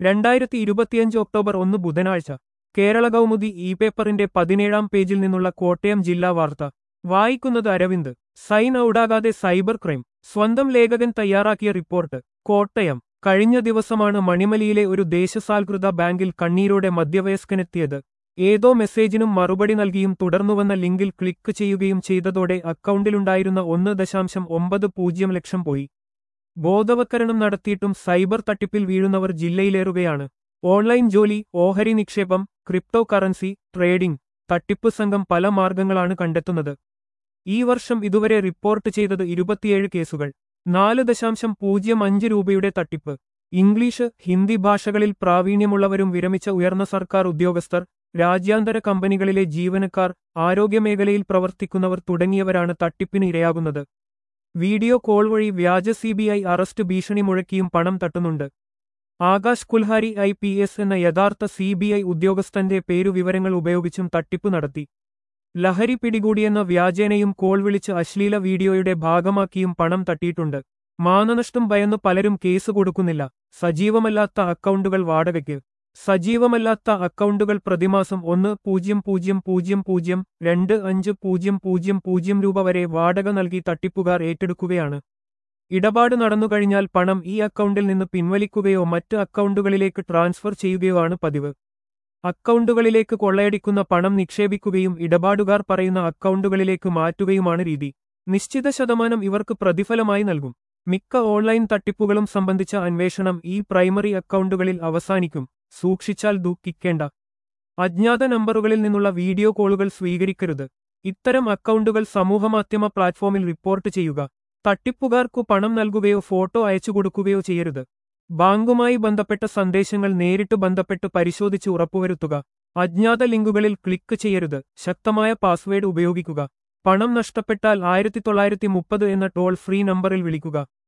രണ്ടായിരത്തി ഇരുപത്തിയഞ്ച് ഒക്ടോബർ ഒന്ന് ബുധനാഴ്ച കേരള കൗമുദി ഇ പേപ്പറിന്റെ പതിനേഴാം പേജിൽ നിന്നുള്ള കോട്ടയം ജില്ലാ വാർത്ത വായിക്കുന്നത് അരവിന്ദ് സൈൻ ഔടാകാതെ സൈബർ ക്രൈം സ്വന്തം ലേഖകൻ തയ്യാറാക്കിയ റിപ്പോർട്ട് കോട്ടയം കഴിഞ്ഞ ദിവസമാണ് മണിമലിയിലെ ഒരു ദേശസാൽകൃത ബാങ്കിൽ കണ്ണീരോടെ മധ്യവയസ്കനെത്തിയത് ഏതോ മെസ്സേജിനും മറുപടി നൽകിയും തുടർന്നുവന്ന ലിങ്കിൽ ക്ലിക്ക് ചെയ്യുകയും ചെയ്തതോടെ അക്കൗണ്ടിലുണ്ടായിരുന്ന ഒന്ന് ദശാംശം ഒമ്പത് പൂജ്യം ലക്ഷം പോയി ബോധവത്കരണം നടത്തിയിട്ടും സൈബർ തട്ടിപ്പിൽ വീഴുന്നവർ ജില്ലയിലേറുകയാണ് ഓൺലൈൻ ജോലി ഓഹരി നിക്ഷേപം ക്രിപ്റ്റോ കറൻസി ട്രേഡിംഗ് തട്ടിപ്പ് സംഘം പല മാർഗങ്ങളാണ് കണ്ടെത്തുന്നത് ഈ വർഷം ഇതുവരെ റിപ്പോർട്ട് ചെയ്തത് ഇരുപത്തിയേഴ് കേസുകൾ നാല് ദശാംശം പൂജ്യം അഞ്ച് രൂപയുടെ തട്ടിപ്പ് ഇംഗ്ലീഷ് ഹിന്ദി ഭാഷകളിൽ പ്രാവീണ്യമുള്ളവരും വിരമിച്ച ഉയർന്ന സർക്കാർ ഉദ്യോഗസ്ഥർ രാജ്യാന്തര കമ്പനികളിലെ ജീവനക്കാർ ആരോഗ്യമേഖലയിൽ പ്രവർത്തിക്കുന്നവർ തുടങ്ങിയവരാണ് തട്ടിപ്പിന് ഇരയാകുന്നത് വീഡിയോ കോൾ വഴി വ്യാജ സിബിഐ അറസ്റ്റ് ഭീഷണി മുഴക്കിയും പണം തട്ടുന്നുണ്ട് Akash Kulhari I P S എന്ന യഥാർത്ഥ സിബിഐ ഉദ്യോഗസ്ഥന്റെ പേരുവിവരങ്ങൾ ഉപയോഗിച്ചും തട്ടിപ്പ് നടത്തി ലഹരി പിടികൂടിയെന്ന വ്യാജേനയും കോൾ വിളിച്ച് അശ്ലീല വീഡിയോയുടെ ഭാഗമാക്കിയും പണം തട്ടിയിട്ടുണ്ട് മാനനഷ്ടം ഭയന്ന് പലരും കേസ് കൊടുക്കുന്നില്ല സജീവമല്ലാത്ത അക്കൗണ്ടുകൾ വാടകയ്ക്ക് സജീവമല്ലാത്ത അക്കൗണ്ടുകൾ പ്രതിമാസം ഒന്ന് പൂജ്യം പൂജ്യം പൂജ്യം പൂജ്യം രണ്ട് അഞ്ച് പൂജ്യം പൂജ്യം പൂജ്യം രൂപ വരെ വാടക നൽകി തട്ടിപ്പുകാർ ഏറ്റെടുക്കുകയാണ് ഇടപാട് നടന്നുകഴിഞ്ഞാൽ പണം ഈ അക്കൗണ്ടിൽ നിന്ന് പിൻവലിക്കുകയോ മറ്റ് അക്കൗണ്ടുകളിലേക്ക് ട്രാൻസ്ഫർ ചെയ്യുകയോ ആണ് പതിവ് അക്കൗണ്ടുകളിലേക്ക് കൊള്ളയടിക്കുന്ന പണം നിക്ഷേപിക്കുകയും ഇടപാടുകാർ പറയുന്ന അക്കൗണ്ടുകളിലേക്ക് മാറ്റുകയുമാണ് രീതി നിശ്ചിത ശതമാനം ഇവർക്ക് പ്രതിഫലമായി നൽകും മിക്ക ഓൺലൈൻ തട്ടിപ്പുകളും സംബന്ധിച്ച അന്വേഷണം ഈ പ്രൈമറി അക്കൗണ്ടുകളിൽ അവസാനിക്കും സൂക്ഷിച്ചാൽ ദുഃഖിക്കേണ്ട അജ്ഞാത നമ്പറുകളിൽ നിന്നുള്ള വീഡിയോ കോളുകൾ സ്വീകരിക്കരുത് ഇത്തരം അക്കൗണ്ടുകൾ സമൂഹമാധ്യമ പ്ലാറ്റ്ഫോമിൽ റിപ്പോർട്ട് ചെയ്യുക തട്ടിപ്പുകാർക്കു പണം നൽകുകയോ ഫോട്ടോ അയച്ചു കൊടുക്കുകയോ ചെയ്യരുത് ബാങ്കുമായി ബന്ധപ്പെട്ട സന്ദേശങ്ങൾ നേരിട്ട് ബന്ധപ്പെട്ട് പരിശോധിച്ച് ഉറപ്പുവരുത്തുക അജ്ഞാത ലിങ്കുകളിൽ ക്ലിക്ക് ചെയ്യരുത് ശക്തമായ പാസ്വേഡ് ഉപയോഗിക്കുക പണം നഷ്ടപ്പെട്ടാൽ ആയിരത്തി തൊള്ളായിരത്തി മുപ്പത് എന്ന ടോൾ ഫ്രീ നമ്പറിൽ വിളിക്കുക